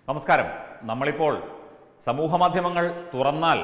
നമസ്കാരം നമ്മളിപ്പോൾ സമൂഹ മാധ്യമങ്ങൾ തുറന്നാൽ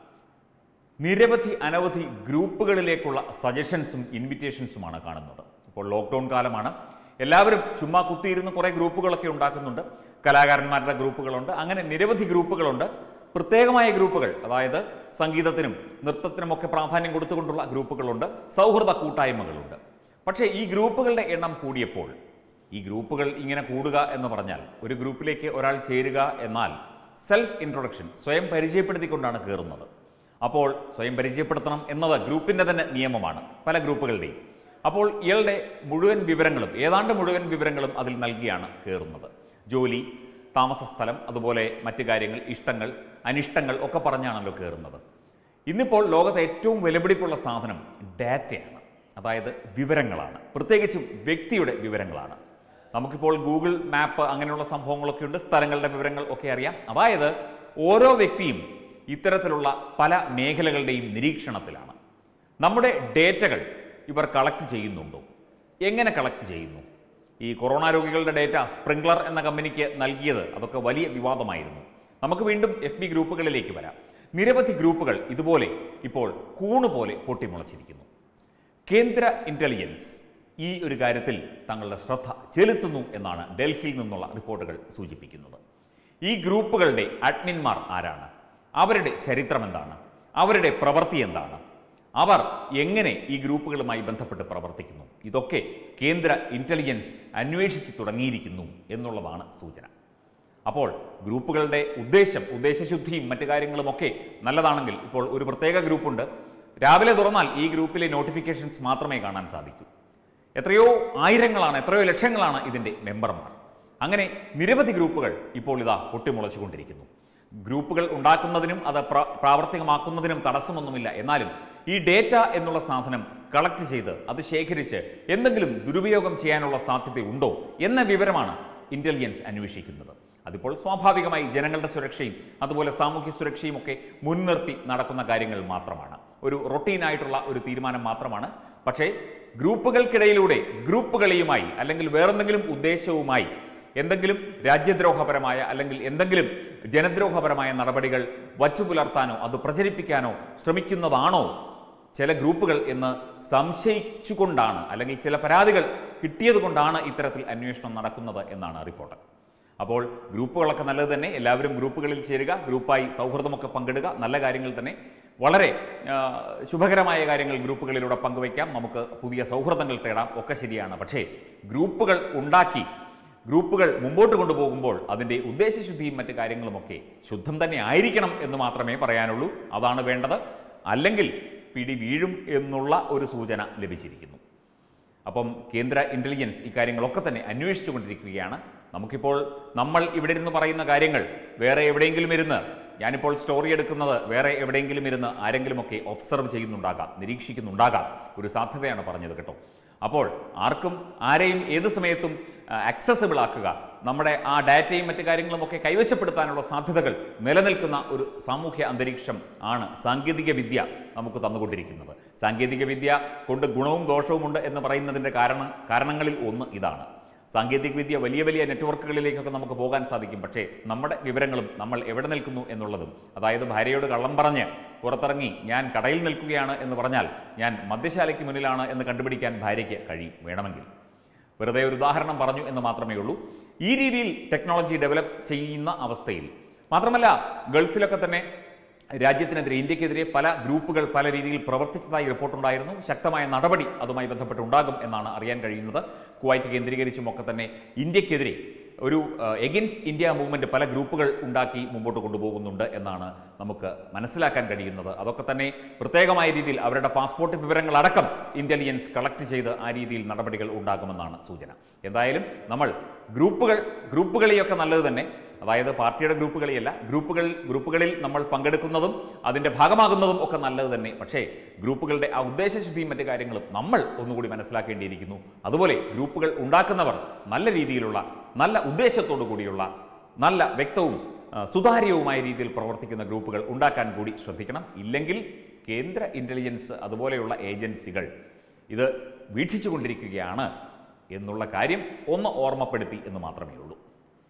നിരവധി അനവധി ഗ്രൂപ്പുകളിലേക്കുള്ള സജഷൻസും ഇൻവിറ്റേഷൻസുമാണ് കാണുന്നത് ഇപ്പോൾ ലോക്ക്ഡൗൺ കാലമാണ് എല്ലാവരും ചുമ്മാ കുത്തിയിരുന്ന് കുറേ ഗ്രൂപ്പുകളൊക്കെ ഉണ്ടാക്കുന്നുണ്ട് കലാകാരന്മാരുടെ ഗ്രൂപ്പുകളുണ്ട് അങ്ങനെ നിരവധി ഗ്രൂപ്പുകളുണ്ട് പ്രത്യേകമായ ഗ്രൂപ്പുകൾ അതായത് സംഗീതത്തിനും നൃത്തത്തിനുമൊക്കെ പ്രാധാന്യം കൊടുത്തുകൊണ്ടുള്ള ഗ്രൂപ്പുകളുണ്ട് സൗഹൃദ കൂട്ടായ്മകളുണ്ട് പക്ഷേ ഈ ഗ്രൂപ്പുകളുടെ എണ്ണം കൂടിയപ്പോൾ ഈ ഗ്രൂപ്പുകൾ ഇങ്ങനെ കൂടുക എന്ന് പറഞ്ഞാൽ ഒരു ഗ്രൂപ്പിലേക്ക് ഒരാൾ ചേരുക എന്നാൽ സെൽഫ് ഇൻട്രൊഡക്ഷൻ സ്വയം പരിചയപ്പെടുത്തിക്കൊണ്ടാണ് കയറുന്നത് അപ്പോൾ സ്വയം പരിചയപ്പെടുത്തണം എന്നത് ഗ്രൂപ്പിൻ്റെ തന്നെ നിയമമാണ് പല ഗ്രൂപ്പുകളുടെയും അപ്പോൾ ഇയാളുടെ മുഴുവൻ വിവരങ്ങളും ഏതാണ്ട് മുഴുവൻ വിവരങ്ങളും അതിൽ നൽകിയാണ് കയറുന്നത് ജോലി താമസ സ്ഥലം അതുപോലെ മറ്റു കാര്യങ്ങൾ ഇഷ്ടങ്ങൾ അനിഷ്ടങ്ങൾ ഒക്കെ പറഞ്ഞാണല്ലോ കയറുന്നത് ഇന്നിപ്പോൾ ലോകത്തെ ഏറ്റവും വിലപിടിപ്പുള്ള സാധനം ഡാറ്റയാണ് അതായത് വിവരങ്ങളാണ് പ്രത്യേകിച്ചും വ്യക്തിയുടെ വിവരങ്ങളാണ് നമുക്കിപ്പോൾ ഗൂഗിൾ മാപ്പ് അങ്ങനെയുള്ള സംഭവങ്ങളൊക്കെ ഉണ്ട് സ്ഥലങ്ങളുടെ വിവരങ്ങൾ ഒക്കെ അറിയാം അതായത് ഓരോ വ്യക്തിയും ഇത്തരത്തിലുള്ള പല മേഖലകളുടെയും നിരീക്ഷണത്തിലാണ് നമ്മുടെ ഡേറ്റകൾ ഇവർ കളക്ട് ചെയ്യുന്നുണ്ടോ എങ്ങനെ കളക്ട് ചെയ്യുന്നു ഈ കൊറോണ രോഗികളുടെ ഡേറ്റ സ്പ്രിംഗ്ലർ എന്ന കമ്പനിക്ക് നൽകിയത് അതൊക്കെ വലിയ വിവാദമായിരുന്നു നമുക്ക് വീണ്ടും എഫ് ബി ഗ്രൂപ്പുകളിലേക്ക് വരാം നിരവധി ഗ്രൂപ്പുകൾ ഇതുപോലെ ഇപ്പോൾ കൂണുപോലെ പൊട്ടിമുളച്ചിരിക്കുന്നു കേന്ദ്ര ഇന്റലിജൻസ് ഈ ഒരു കാര്യത്തിൽ തങ്ങളുടെ ശ്രദ്ധ ചെലുത്തുന്നു എന്നാണ് ഡൽഹിയിൽ നിന്നുള്ള റിപ്പോർട്ടുകൾ സൂചിപ്പിക്കുന്നത് ഈ ഗ്രൂപ്പുകളുടെ അഡ്മിന്മാർ ആരാണ് അവരുടെ ചരിത്രം എന്താണ് അവരുടെ പ്രവൃത്തി എന്താണ് അവർ എങ്ങനെ ഈ ഗ്രൂപ്പുകളുമായി ബന്ധപ്പെട്ട് പ്രവർത്തിക്കുന്നു ഇതൊക്കെ കേന്ദ്ര ഇന്റലിജൻസ് അന്വേഷിച്ചു തുടങ്ങിയിരിക്കുന്നു എന്നുള്ളതാണ് സൂചന അപ്പോൾ ഗ്രൂപ്പുകളുടെ ഉദ്ദേശം ഉദ്ദേശശുദ്ധിയും മറ്റു കാര്യങ്ങളുമൊക്കെ നല്ലതാണെങ്കിൽ ഇപ്പോൾ ഒരു പ്രത്യേക ഗ്രൂപ്പുണ്ട് രാവിലെ തുറന്നാൽ ഈ ഗ്രൂപ്പിലെ നോട്ടിഫിക്കേഷൻസ് മാത്രമേ കാണാൻ സാധിക്കൂ എത്രയോ ആയിരങ്ങളാണ് എത്രയോ ലക്ഷങ്ങളാണ് ഇതിൻ്റെ മെമ്പർമാർ അങ്ങനെ നിരവധി ഗ്രൂപ്പുകൾ ഇപ്പോൾ ഇതാ പൊട്ടിമുളച്ചുകൊണ്ടിരിക്കുന്നു ഗ്രൂപ്പുകൾ ഉണ്ടാക്കുന്നതിനും അത് പ്ര പ്രാവർത്തികമാക്കുന്നതിനും തടസ്സമൊന്നുമില്ല എന്നാലും ഈ ഡേറ്റ എന്നുള്ള സാധനം കളക്ട് ചെയ്ത് അത് ശേഖരിച്ച് എന്തെങ്കിലും ദുരുപയോഗം ചെയ്യാനുള്ള സാധ്യതയുണ്ടോ എന്ന വിവരമാണ് ഇന്റലിജൻസ് അന്വേഷിക്കുന്നത് അതിപ്പോൾ സ്വാഭാവികമായി ജനങ്ങളുടെ സുരക്ഷയും അതുപോലെ സാമൂഹ്യ സുരക്ഷയും ഒക്കെ മുൻനിർത്തി നടക്കുന്ന കാര്യങ്ങൾ മാത്രമാണ് ഒരു റൊട്ടീനായിട്ടുള്ള ഒരു തീരുമാനം മാത്രമാണ് പക്ഷേ ഗ്രൂപ്പുകൾക്കിടയിലൂടെ ഗ്രൂപ്പുകളെയുമായി അല്ലെങ്കിൽ വേറെന്തെങ്കിലും ഉദ്ദേശവുമായി എന്തെങ്കിലും രാജ്യദ്രോഹപരമായ അല്ലെങ്കിൽ എന്തെങ്കിലും ജനദ്രോഹപരമായ നടപടികൾ വച്ചു പുലർത്താനോ അത് പ്രചരിപ്പിക്കാനോ ശ്രമിക്കുന്നതാണോ ചില ഗ്രൂപ്പുകൾ എന്ന് സംശയിച്ചുകൊണ്ടാണ് അല്ലെങ്കിൽ ചില പരാതികൾ കിട്ടിയത് കൊണ്ടാണ് ഇത്തരത്തിൽ അന്വേഷണം നടക്കുന്നത് എന്നാണ് റിപ്പോർട്ട് അപ്പോൾ ഗ്രൂപ്പുകളൊക്കെ നല്ലത് തന്നെ എല്ലാവരും ഗ്രൂപ്പുകളിൽ ചേരുക ഗ്രൂപ്പായി സൗഹൃദമൊക്കെ പങ്കിടുക നല്ല കാര്യങ്ങൾ തന്നെ വളരെ ആ, ശുഭകരമായ കാര്യങ്ങൾ ഗ്രൂപ്പുകളിലൂടെ പങ്കുവയ്ക്കാം നമുക്ക് പുതിയ സൗഹൃദങ്ങൾ തേടാം ഒക്കെ ശരിയാണ് പക്ഷേ ഗ്രൂപ്പുകൾ ഉണ്ടാക്കി ഗ്രൂപ്പുകൾ മുമ്പോട്ട് കൊണ്ടുപോകുമ്പോൾ അതിൻ്റെ ഉദ്ദേശശുദ്ധിയും മറ്റു കാര്യങ്ങളുമൊക്കെ ശുദ്ധം തന്നെ ആയിരിക്കണം എന്ന് മാത്രമേ പറയാനുള്ളൂ അതാണ് വേണ്ടത് അല്ലെങ്കിൽ പിടി വീഴും എന്നുള്ള ഒരു സൂചന ലഭിച്ചിരിക്കുന്നു അപ്പം കേന്ദ്ര ഇൻ്റലിജൻസ് ഇക്കാര്യങ്ങളൊക്കെ തന്നെ അന്വേഷിച്ചുകൊണ്ടിരിക്കുകയാണ് നമുക്കിപ്പോൾ നമ്മൾ ഇവിടെ ഇരുന്ന് പറയുന്ന കാര്യങ്ങൾ വേറെ എവിടെയെങ്കിലും ഇരുന്ന് ഞാനിപ്പോൾ സ്റ്റോറി എടുക്കുന്നത് വേറെ എവിടെയെങ്കിലും ഇരുന്ന് ആരെങ്കിലുമൊക്കെ ഒബ്സർവ് ചെയ്യുന്നുണ്ടാകാം നിരീക്ഷിക്കുന്നുണ്ടാകാം ഒരു സാധ്യതയാണ് പറഞ്ഞത് കേട്ടോ അപ്പോൾ ആർക്കും ആരെയും ഏത് സമയത്തും അക്സസിബിൾ ആക്കുക നമ്മുടെ ആ ഡാറ്റയും മറ്റു കാര്യങ്ങളും ഒക്കെ കൈവശപ്പെടുത്താനുള്ള സാധ്യതകൾ നിലനിൽക്കുന്ന ഒരു സാമൂഹ്യ അന്തരീക്ഷം ആണ് സാങ്കേതിക വിദ്യ നമുക്ക് തന്നുകൊണ്ടിരിക്കുന്നത് സാങ്കേതിക വിദ്യ കൊണ്ട് ഗുണവും ദോഷവുമുണ്ട് എന്ന് പറയുന്നതിൻ്റെ കാരണം കാരണങ്ങളിൽ ഒന്ന് ഇതാണ് സാങ്കേതിക വിദ്യ വലിയ വലിയ നെറ്റ്വർക്കുകളിലേക്കൊക്കെ നമുക്ക് പോകാൻ സാധിക്കും പക്ഷേ നമ്മുടെ വിവരങ്ങളും നമ്മൾ എവിടെ നിൽക്കുന്നു എന്നുള്ളതും അതായത് ഭാര്യയോട് കള്ളം പറഞ്ഞ് പുറത്തിറങ്ങി ഞാൻ കടയിൽ നിൽക്കുകയാണ് എന്ന് പറഞ്ഞാൽ ഞാൻ മദ്യശാലയ്ക്ക് മുന്നിലാണ് എന്ന് കണ്ടുപിടിക്കാൻ ഭാര്യയ്ക്ക് കഴിയും വേണമെങ്കിൽ വെറുതെ ഒരു ഉദാഹരണം പറഞ്ഞു എന്ന് മാത്രമേ ഉള്ളൂ ഈ രീതിയിൽ ടെക്നോളജി ഡെവലപ്പ് ചെയ്യുന്ന അവസ്ഥയിൽ മാത്രമല്ല ഗൾഫിലൊക്കെ തന്നെ രാജ്യത്തിനെതിരെ ഇന്ത്യക്കെതിരെ പല ഗ്രൂപ്പുകൾ പല രീതിയിൽ പ്രവർത്തിച്ചതായി റിപ്പോർട്ടുണ്ടായിരുന്നു ശക്തമായ നടപടി അതുമായി ബന്ധപ്പെട്ട് ഉണ്ടാകും എന്നാണ് അറിയാൻ കഴിയുന്നത് കുവൈറ്റ് കേന്ദ്രീകരിച്ചും ഒക്കെ തന്നെ ഇന്ത്യക്കെതിരെ ഒരു എഗൻസ്റ്റ് ഇന്ത്യ മൂവ്മെന്റ് പല ഗ്രൂപ്പുകൾ ഉണ്ടാക്കി മുമ്പോട്ട് കൊണ്ടുപോകുന്നുണ്ട് എന്നാണ് നമുക്ക് മനസ്സിലാക്കാൻ കഴിയുന്നത് അതൊക്കെ തന്നെ പ്രത്യേകമായ രീതിയിൽ അവരുടെ പാസ്പോർട്ട് വിവരങ്ങളടക്കം ഇന്റലിജൻസ് കളക്ട് ചെയ്ത് ആ രീതിയിൽ നടപടികൾ ഉണ്ടാകുമെന്നാണ് സൂചന എന്തായാലും നമ്മൾ ഗ്രൂപ്പുകൾ ഗ്രൂപ്പുകളെയൊക്കെ നല്ലത് തന്നെ അതായത് പാർട്ടിയുടെ ഗ്രൂപ്പുകളിയല്ല ഗ്രൂപ്പുകൾ ഗ്രൂപ്പുകളിൽ നമ്മൾ പങ്കെടുക്കുന്നതും അതിൻ്റെ ഭാഗമാകുന്നതും ഒക്കെ നല്ലത് തന്നെ പക്ഷേ ഗ്രൂപ്പുകളുടെ ആ ഉദ്ദേശശുദ്ധിയും മറ്റു കാര്യങ്ങളും നമ്മൾ ഒന്നുകൂടി മനസ്സിലാക്കേണ്ടിയിരിക്കുന്നു അതുപോലെ ഗ്രൂപ്പുകൾ ഉണ്ടാക്കുന്നവർ നല്ല രീതിയിലുള്ള നല്ല ഉദ്ദേശത്തോടു കൂടിയുള്ള നല്ല വ്യക്തവും ആ, സുതാര്യവുമായ രീതിയിൽ പ്രവർത്തിക്കുന്ന ഗ്രൂപ്പുകൾ ഉണ്ടാക്കാൻ കൂടി ശ്രദ്ധിക്കണം ഇല്ലെങ്കിൽ കേന്ദ്ര ഇൻ്റലിജൻസ് അതുപോലെയുള്ള ഏജൻസികൾ ഇത് വീക്ഷിച്ചുകൊണ്ടിരിക്കുകയാണ് എന്നുള്ള കാര്യം ഒന്ന് ഓർമ്മപ്പെടുത്തി എന്ന് മാത്രമേ ഉള്ളൂ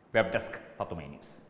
വെബ് ഡെസ്ക് തത്തുമൈ ന്യൂസ്